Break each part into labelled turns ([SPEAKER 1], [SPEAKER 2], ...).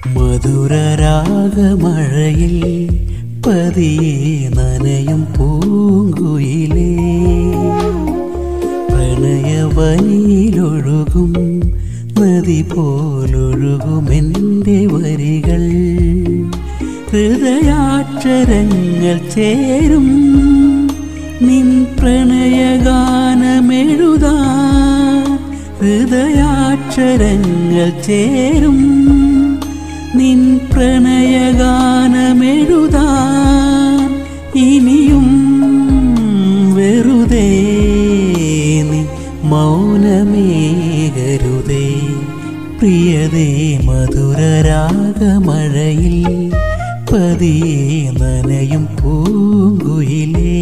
[SPEAKER 1] മധുരരാഗമഴയിൽ പതിയെ നനയും പൂങ്കുയിലേ പ്രണയവനിയിലൊഴുകും നദി പോലൊഴുകുമെൻ്റെ വരികൾ ഹൃദയാക്ഷരങ്ങൾ ചേരും നിൻ പ്രണയഗാനമെഴുതാ ഹൃദയാക്ഷരങ്ങൾ ചേരും നിൻ പ്രണയഗാനമെഴുതാ ഇനിയും വെറുതെ നീ മൗനമേകരുതേ പ്രിയതേ മധുരരാഗമഴയിൽ പതിയെ നനയും പൂങ്കുയിലേ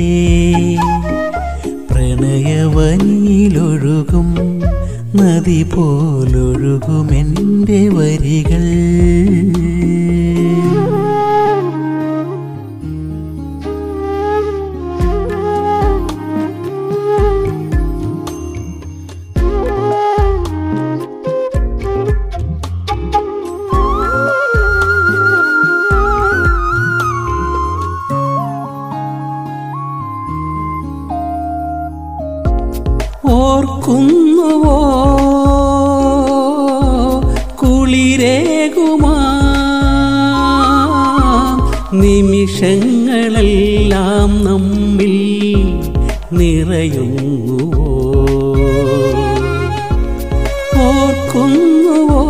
[SPEAKER 1] പ്രണയവനിയിലൊഴുകും നദി പോലൊഴുകുമെൻ്റെ വരികൾ ഓർക്കുന്നുവോ കുളിരേകുമാ നിമിഷങ്ങളെല്ലാം നമ്മിൽ നിറയുന്നുവോ ഓർക്കുന്നുവോ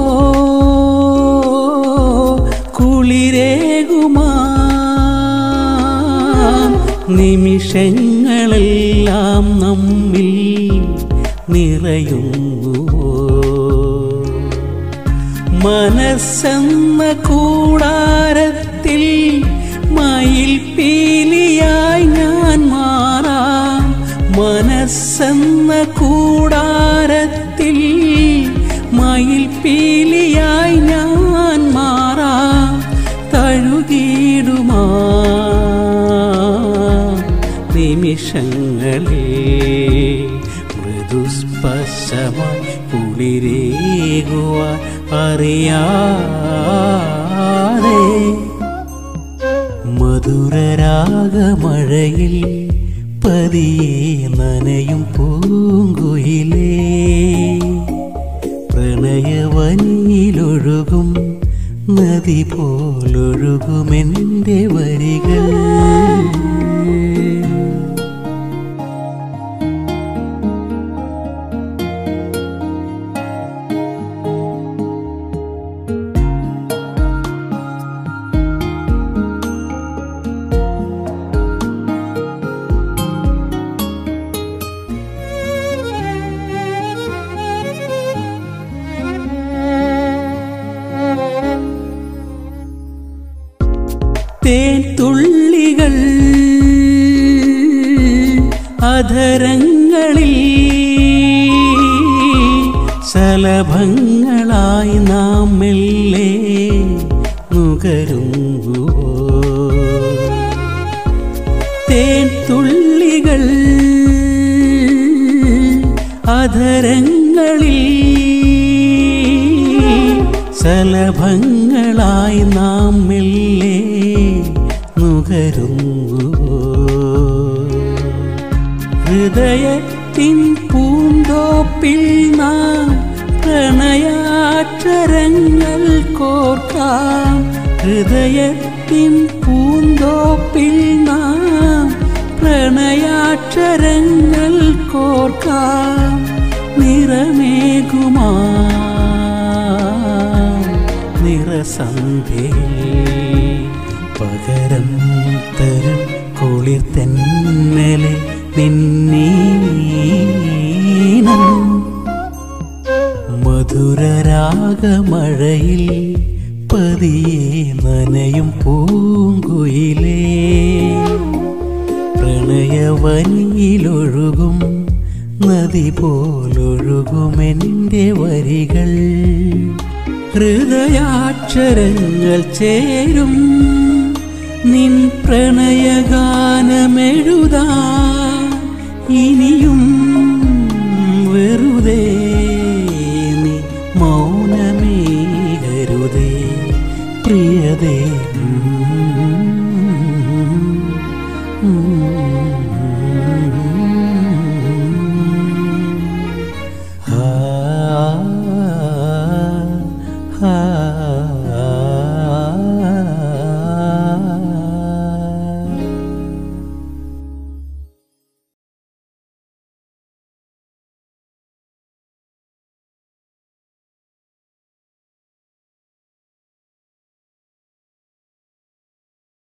[SPEAKER 1] കുളിരേകുമാ നിമിഷങ്ങളെല്ലാം നമ്മിൽ നിറയുന്നുവോ മനസ്സെന്ന കൂടാരത്തിൽ മയിൽ പീലിയായി ഞാൻ മാറാം മനസ്സെന്ന കൂടാരത്തിൽ മയിൽ പീലിയായി ഞാൻ മാറാം തഴുകിയിടുമാ നിമിഷങ്ങളെ മൃദുസ്പർശമായി കുളിരേകുവ അറിയാതെ മധുരരാഗമഴയിൽ പതിയെ നനയും പൂങ്കുയിലേ പ്രണയവനിയിലൊഴുകും നദി പോലൊഴുകുമെൻ്റെ വരികൾ തേൻ തുള്ളികൾ അധരങ്ങളിൽ ശലഭങ്ങളായി നാം മെല്ലെ നുകരുന്നു തേൻ തുള്ളികൾ അധരങ്ങളിൽ ശലഭങ്ങളായി നാം മെല്ലെ നുകരുന്നു ഹൃദയത്തിൻ പൂന്തോപ്പിൽ നാം പ്രണയാക്ഷരങ്ങൾ കോർക്കാം ഹൃദയത്തിൻ പൂന്തോപ്പിൽ നാം പ്രണയാക്ഷരങ്ങൾ കോർക്കാം നിറമേകുമാ നിറസന്ധ്യയിൽ പകരം തരും കുളിർ തെന്നലെ നിന്നീനം മധുരരാഗമഴയിൽ പതിയെ നനയും പൂങ്കുയിലേ പ്രണയവനിയിലൊഴുകും നദി പോലൊഴുകുമെൻ്റെ വരികൾ ഹൃദയാക്ഷരങ്ങൾ ചേരും നിൻ പ്രണയഗാനമെഴുതാ ഇനിയും വെറുതെ നീ മൗനമേകരുതേ ആ